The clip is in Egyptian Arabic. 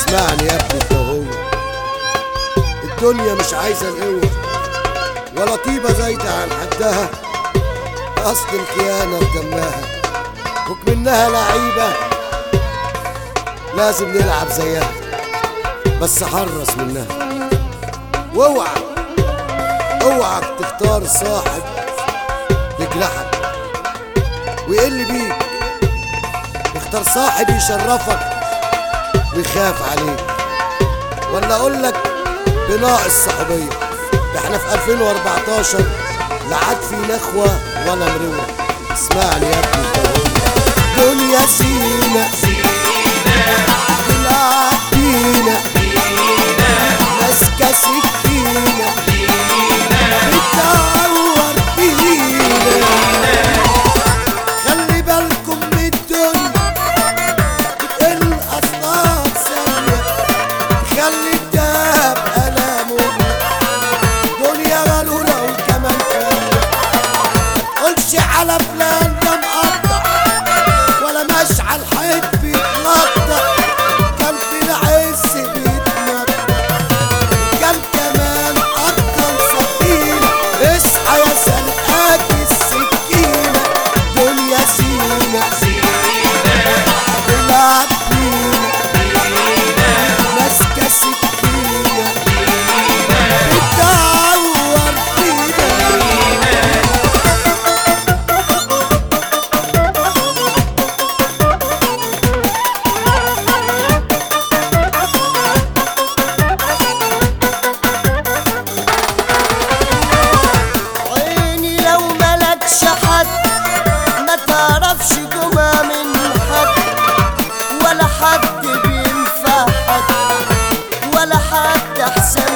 اسمعني يا ابني انت وهو الدنيا مش عايزة القوة ولا طيبة زايدة عن حدها أصل الخيانة في دمها حكم إنها لعيبة لازم نلعب زيها بس حرص منها واوعى اوعى تختار صاحب يجرحك ويقل بيك اختار صاحب يشرفك ويخاف عليك ولا اقول لك بناقص صحوبيه ده احنا في 2014 لا عاد في نخوه ولا مروه اسمعني يا ابني دنيا سينا طلعت بينا ماسكه سكينه بتعور فينا خلي بالكم من الدنيا بتقل اصناف ثانيه خلي الدهب ألامه دنيا غلولة وكمان فانية متقولش على فلان ده مقطع ولا مشعل حيط بيتلطع كان في العز بيتنطع كان كمان أكتر سفينة اصحى يا سرقاك السكينة دنيا سينا طلعت بينا ماسكة سكينة بتعور فينا عيني لو ملكش حد ما تعرفش جمع من حد ولا حد بينفع حد ولا حد احسن